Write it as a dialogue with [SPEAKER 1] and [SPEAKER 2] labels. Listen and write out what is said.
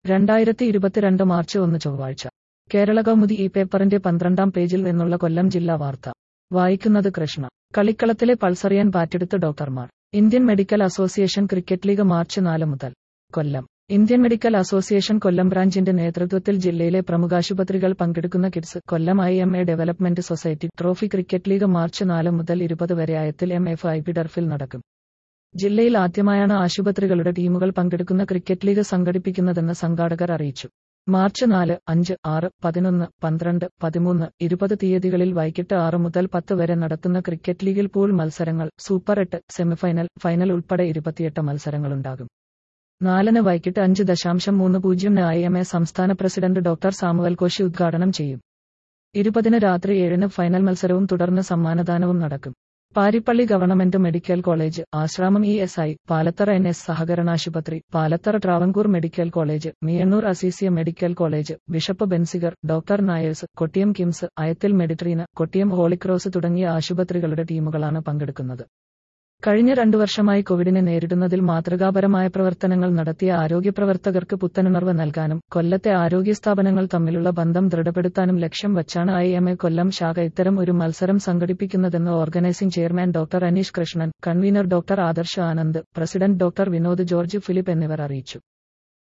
[SPEAKER 1] രണ്ടായിരത്തി ഇരുപത്തിരണ്ട് മാർച്ച് ഒന്ന് ചൊവ്വാഴ്ച കേരള കൗമുദി ഈ പേപ്പറിന്റെ പന്ത്രണ്ടാം പേജിൽ നിന്നുള്ള കൊല്ലം ജില്ലാ വാർത്ത വായിക്കുന്നത് കൃഷ്ണ കളിക്കളത്തിലെ പൾസറിയാൻ പാറ്റെടുത്ത് ഡോക്ടർമാർ Indian medical association cricket league March നാല് മുതൽ Kollam Indian medical association Kollam ബ്രാഞ്ചിന്റെ നേതൃത്വത്തിൽ ജില്ലയിലെ പ്രമുഖാശുപത്രികൾ പങ്കെടുക്കുന്ന kids Kollam I M A development society trophy cricket league March നാല് മുതൽ ഇരുപത് വരെ ആയത്തിൽ എം എഫ് ഐ പി ഡർഫിൽ നടക്കും ജില്ലയിൽ ആദ്യമായാണ് ആശുപത്രികളുടെ ടീമുകൾ പങ്കെടുക്കുന്ന ക്രിക്കറ്റ് ലീഗ് സംഘടിപ്പിക്കുന്നതെന്ന് സംഘാടകർ അറിയിച്ചു മാർച്ച് നാല് അഞ്ച് ആറ് പതിനൊന്ന് പന്ത്രണ്ട് പതിമൂന്ന് ഇരുപത് തീയതികളിൽ വൈകിട്ട് ആറ് മുതൽ പത്ത് വരെ നടത്തുന്ന ക്രിക്കറ്റ് ലീഗിൽ പൂൾ മത്സരങ്ങൾ സൂപ്പർ എട്ട് സെമിഫൈനൽ ഫൈനൽ ഉൾപ്പെടെ ഇരുപത്തിയെട്ട് മത്സരങ്ങളുണ്ടാകും നാലിന് വൈകിട്ട് അഞ്ച് ദശാംശം മൂന്ന് പൂജ്യമിന് ഐ എം എ സംസ്ഥാന പ്രസിഡന്റ് ഡോക്ടർ സാമുവൽ കോശി ഉദ്ഘാടനം ചെയ്യും ഇരുപതിന് രാത്രി ഏഴിന് ഫൈനൽ മത്സരവും തുടർന്ന് സമ്മാനദാനവും നടക്കും Parippally government medical college Asramam E S I Palathara N S സഹകരണാശുപത്രി Palathara Travancore medical college Meeyannoor Azeezia medical college bishop Benziger doctor Nair's Kottiyam KIMS Ayathil Meditrina Kottiyam holy cross തുടങ്ങിയ ആശുപത്രികളുടെ ടീമുകളാണ് പങ്കെടുക്കുന്നത് കഴിഞ്ഞ രണ്ടു വർഷമായി കോവിഡിനെ നേരിടുന്നതിൽ മാതൃകാപരമായ പ്രവർത്തനങ്ങൾ നടത്തിയ ആരോഗ്യപ്രവർത്തകർക്ക് പുത്തനുണർവ് നൽകാനും കൊല്ലത്തെ ആരോഗ്യ സ്ഥാപനങ്ങൾ തമ്മിലുള്ള ബന്ധം ദൃഢപ്പെടുത്താനും ലക്ഷ്യം വച്ചാണ് ഐ എം എ കൊല്ലം ശാഖ ഇത്തരം ഒരു മത്സരം സംഘടിപ്പിക്കുന്നതെന്ന് organising chairman doctor Aneesh Krishnan convener doctor Adarsh Anand president doctor Vinod George Philip എന്നിവർ അറിയിച്ചു